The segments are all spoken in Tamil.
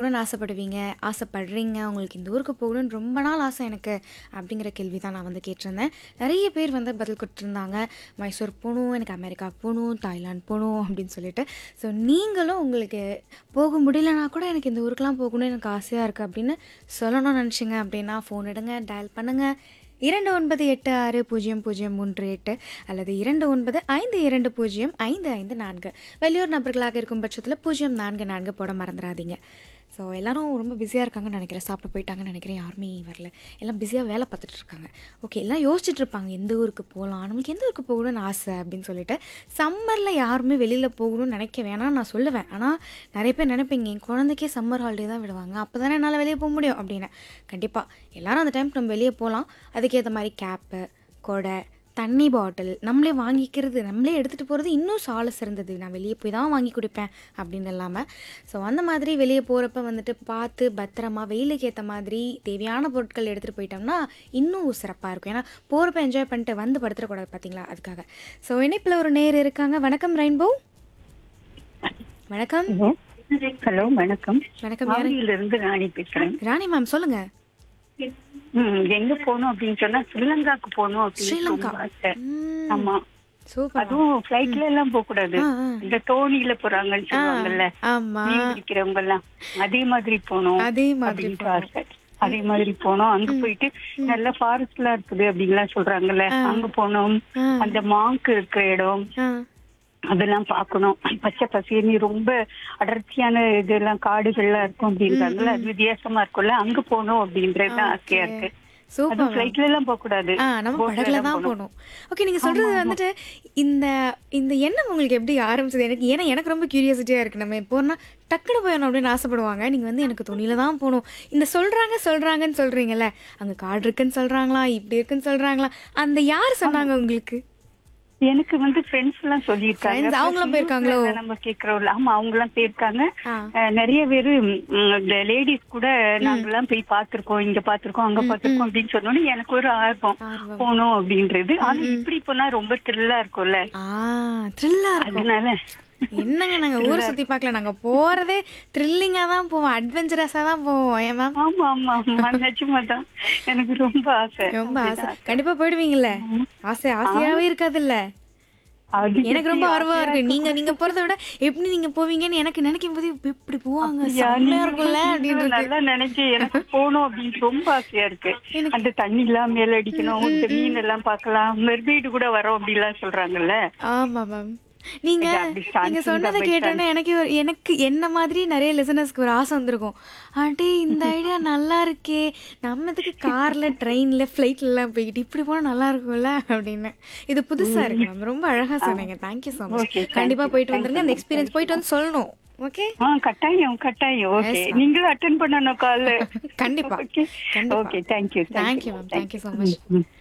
போகணும்னு ஆசைப்படுவீங்க ஆசைப்படுறீங்க உங்களுக்கு இந்த ஊருக்கு போகணும்னு ரொம்ப நாள் ஆசை எனக்கு அப்படிங்கிற கேள்வி தான் நான் வந்து கேட்டிருந்தேன் நிறைய பேர் வந்து பதில் கொடுத்துருந்தாங்க மைசூர் போகணும் எனக்கு அமெரிக்கா போகணும் தாய்லாந்து போகணும் அப்படின்னு சொல்லிட்டு ஸோ நீங்களும் உங்களுக்கு போக முடியலனா கூட எனக்கு இந்த ஊருக்கெலாம் போகணும்னு எனக்கு ஆசையாக இருக்குது அப்படின்னு சொல்லணும்னு நினச்சிங்க அப்படின்னா ஃபோன் எடுங்க டயல் பண்ணுங்கள் இரண்டு ஒன்பது எட்டு ஆறு பூஜ்ஜியம் பூஜ்ஜியம் மூன்று எட்டு அல்லது இரண்டு ஒன்பது ஐந்து இரண்டு பூஜ்ஜியம் ஐந்து ஐந்து நான்கு வெளியூர் நபர்களாக இருக்கும் பட்சத்தில் பூஜ்ஜியம் நான்கு நான்கு போட மறந்துடாதீங்க ஸோ எல்லாரும் ரொம்ப பிஸியாக இருக்காங்கன்னு நினைக்கிறேன் சாப்பிட போயிட்டாங்கன்னு நினைக்கிறேன் யாருமே வரல எல்லாம் பிஸியாக வேலை பார்த்துட்டு இருக்காங்க ஓகே எல்லாம் யோசிச்சுட்டு இருப்பாங்க எந்த ஊருக்கு போகலாம் நம்மளுக்கு எந்த ஊருக்கு போகணும்னு ஆசை அப்படின்னு சொல்லிட்டு சம்மரில் யாருமே வெளியில் போகணும்னு நினைக்க வேணாம் நான் சொல்லுவேன் ஆனால் நிறைய பேர் நினைப்பீங்க என் குழந்தைக்கே சம்மர் ஹாலிடே தான் விடுவாங்க அப்போ தானே என்னால் வெளியே போக முடியும் அப்படின்னு கண்டிப்பாக எல்லாரும் அந்த டைம் நம்ம வெளியே போகலாம் அதுக்கேற்ற மாதிரி கேப்பு கொடை தண்ணி பாட்டில் நம்மளே வாங்கிக்கிறது நம்மளே எடுத்துகிட்டு போகிறது இன்னும் சால சிறந்தது நான் வெளியே போய் தான் வாங்கி குடிப்பேன் அப்படின்னு இல்லாமல் ஸோ அந்த மாதிரி வெளியே போகிறப்ப வந்துட்டு பார்த்து பத்திரமா வெயிலுக்கு ஏற்ற மாதிரி தேவையான பொருட்கள் எடுத்துகிட்டு போயிட்டோம்னா இன்னும் சிறப்பாக இருக்கும் ஏன்னா போகிறப்ப என்ஜாய் பண்ணிட்டு வந்து படுத்துடக்கூடாது பார்த்தீங்களா அதுக்காக ஸோ இணைப்பில் ஒரு நேர் இருக்காங்க வணக்கம் ரெயின்போ வணக்கம் ஹலோ வணக்கம் வணக்கம் யாரு ஆவடியில இருந்து ராணி பேசுறேன் ராணி மேம் சொல்லுங்கள் ம், எங்க போகணும் அப்படின்னு சொன்னா ஸ்ரீலங்காக்கு போகணும் அப்படின்னு ஸ்ரீலங்கா ரொம்ப ஆசை. ஆமா சூப்பர் அதுவும் ஃபிளைட்ல எல்லாம் போக கூடாது ஆ, ஆ. இந்த தோணியில போறாங்கன்னு சொல்லுவாங்கல்ல ஆமாம் மீன் பிடிக்கிறவங்க எல்லாம் அதே மாதிரி போகணும் அதே மாதிரி அப்படின்ட்டு ஆசை அதே மாதிரி போனோம் அங்க போயிட்டு நல்ல ஃபாரஸ்ட் எல்லாம் இருக்குது அப்படின்லாம் சொல்றாங்கல்ல அங்க போனோம் ஆ. அந்த மாங்க் இருக்கிற இடம் ஆ அதெல்லாம் பார்க்கணும் பச்சை பசேர்னி ரொம்ப அடர்த்தியான இதெல்லாம் காடுகள்லாம் இருக்கும் அப்படின்றாங்கல்ல அது வித்தியாசமா இருக்கும்ல அங்க போகணும் அப்படின்றது தான் ஆசையா இருக்கு சூப்பர் அதுவும் ஃபிளைட்ல எல்லாம் போக கூடாது ஆ நம்ம படகுல தான் போகணும் ஓகே நீங்க சொல்றது வந்துட்டு இந்த இந்த எண்ணம் உங்களுக்கு எப்படி ஆரம்பிச்சது எனக்கு ஏன்னா எனக்கு ரொம்ப கியூரியாசிட்டியா இருக்கு நம்ம போனா டக்குனு போயிடணும் அப்படின்னு ஆசைப்படுவாங்க நீங்க வந்து எனக்கு துணியில தான் போகணும் இந்த சொல்றாங்க சொல்றாங்கன்னு சொல்றீங்கல்ல அங்க காடு இருக்குன்னு சொல்றாங்களா இப்படி இருக்குன்னு சொல்றாங்களா அந்த யார் சொன்னாங்க உங்களுக்கு எனக்கு வந்து ஃப்ரெண்ட்ஸ் எல்லாம் சொல்லியிருக்காங்க Friends, அவங்களும் போயிருக்காங்களோ? Plus நம்ம கேக்குறோம்ல ஆமா அவங்க எல்லாம் போயிருக்காங்க ஆ. அஹ், நிறைய பேரு லேடிஸ் கூட நாங்கெல்லாம் போய் பார்த்திருக்கோம் இங்க பார்த்திருக்கோம் அங்க பார்த்திருக்கோம் அப்படின்னு சொன்னோன்னே எனக்கு ஒரு ஆர்வம் ஆர்வம். போகணும் அப்படின்றது ஆனா இப்படி போனா ரொம்ப த்ரில்லா இருக்கும்ல ஆ த்ரில்லா இருக்கும் அதனால என்னங்க நாங்க ஊர் சுத்தி பார்க்கல நாங்க போறதே த்ரில்லிங்கா தான் போவோம் அட்வென்ச்சரஸா தான் போவோம் ஏன் மேம் ஆமா ஆமா ஆமா நிஜமாதான் எனக்கு ரொம்ப ஆசை ரொம்ப ஆசை கண்டிப்பா போயிடுவீங்கல்ல ஆசை ஆசையாவே இருக்காதுல்ல அது எனக்கு ரொம்ப ஆர்வமா இருக்கு நீங்க நீங்க போறதை விட எப்படி நீங்க போவீங்கன்னு எனக்கு நினைக்கும் போது இப்ப இப்படி போவாங்க அப்படியா? செம்மையா நீங்க இருக்கும்ல வந்து அப்படின்றது நல்லா நினைச்சு எனக்கு போகணும் அப்படின்னு ரொம்ப ஆசையா இருக்கு அந்த தண்ணி எல்லாம் மேல அடிக்கணும் இந்த மீன் எல்லாம் பார்க்கலாம் மெர்மெய்டு கூட வரோம் அப்படிலாம் சொல்றாங்கல்ல ஆமா மேம் நீங்க இது அப்படி chance நீங்க இருந்தா சொன்னதை by கேட்டோன்னே எனக்கு ஒரு- எனக்கு என்ன மாதிரி நிறைய லிசனர்ஸ்க்கு ஒரு ஆசை வந்திருக்கும் ஆண்டி இந்த ஐடியா நல்லா இருக்கே நம்ம இதுக்கு கார்ல ட்ரெயின்ல ஃப்ளைட்ல எல்லாம் போய்கிட்டு இப்படி போனா நல்லா இருக்கும்ல அப்படின்னு இது புதுசா இருக்கு மேம் ரொம்ப அழகா சொன்னீங்க thank you so much Okay, thank கண்டிப்பா you. போயிட்டு Thank வந்துருங்க அந்த எக்ஸ்பீரியன்ஸ் போயிட்டு வந்து சொல்லணும் ஓகே ஆ கட்டாயம் கட்டாயம் ஓகே நீங்களும் அட்டன் பண்ணணும் கால் கண்டிப்பா ஓகே கண்டிப்பா. Okay thank you thank you ma'am thank you so much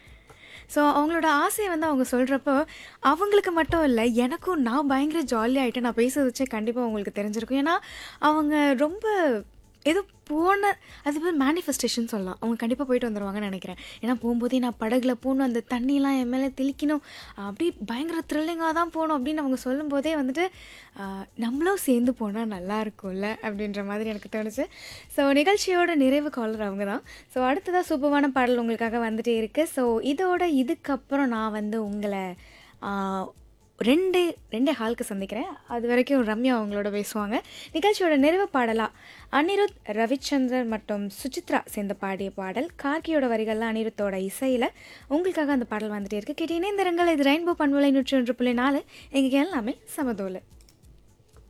so அவங்களோட ஆசையை வந்து அவங்க சொல்கிறப்போ அவங்களுக்கு மட்டும் இல்லை எனக்கும் நான் பயங்கர ஜாலியாகிட்டு நான் பேசுறது வச்சே கண்டிப்பாக உங்களுக்கு தெரிஞ்சிருக்கும் ஏன்னா அவங்க ரொம்ப ஏதோ போன அது பேர் மேனிஃபெஸ்டேஷன் சொல்லலாம் அவங்க கண்டிப்பாக போயிட்டு வந்துடுவாங்கன்னு நினைக்கிறேன் ஏன்னா போகும்போதே நான் படகுல போகணும் அந்த தண்ணிலாம் என் மேலே தெளிக்கணும் அப்படி பயங்கர த்ரில்லிங்காக தான் போகணும் அப்படின்னு அவங்க சொல்லும்போதே வந்துட்டு ஆஹ், நம்மளும் சேர்ந்து போனால் நல்லா இருக்கும்ல அப்படின்ற மாதிரி எனக்கு தோணுச்சு ஸோ நிகழ்ச்சியோட நிறைவு காலர் அவங்க தான் ஸோ அடுத்ததாக சூப்பரான பாடல் உங்களுக்காக வந்துட்டே இருக்குது ஸோ இதோட இதுக்கப்புறம் நான் வந்து உங்களை ஆஹ், ரெண்டு ரெண்டே ஹாலுக்கு சந்திக்கிறேன் அது வரைக்கும் ரம்யா அவங்களோட பேசுவாங்க நிகழ்ச்சியோட நிறைவு பாடலாக அனிருத் ரவிச்சந்திரன் மற்றும் சுசித்ரா சேர்ந்து பாடிய பாடல் கார்கியோட வரிகளில் அனிருத்தோட இசையில் உங்களுக்காக அந்த பாடல் வந்துட்டே இருக்கு கேட்டீங்கன்னா இந்த ரங்கள் இது ரெயின்போ பண்பலை நூற்றி ஒன்று புள்ளி நாலு எங்கள் எல்லாமே சமதோலை